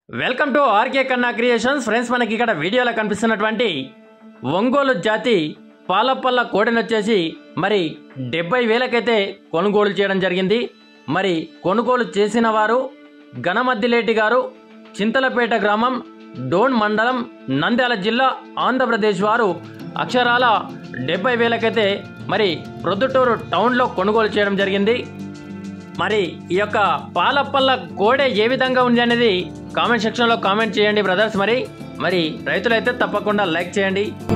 welcome to RK Kanna creations friends మనకి ఇక్కడ వీడియోలో కనిపిస్తున్నటువంటి ఒంగోలు జాతి పాలపల్ల కోడెను వచ్చేసి మరి డెబ్బై వేలకైతే కొనుగోలు చేయడం జరిగింది మరి కొనుగోలు చేసిన వారు గణమద్దిలేటి గారు చింతలపేట గ్రామం డోన్ మండలం నంద్యాల జిల్లా ఆంధ్రప్రదేశ్ వారు అక్షరాల డెబ్బై వేలకైతే మరి ప్రొద్దుటూరు టౌన్లో కొనుగోలు చేయడం జరిగింది మరి ఈ యొక్క పాలపల్ల కోడె ఏ విధంగా ఉంది అనేది కామెంట్ సెక్షన్లో కామెంట్ చేయండి బ్రదర్స్ మరి మరి రైతులైతే తప్పకుండా లైక్ చేయండి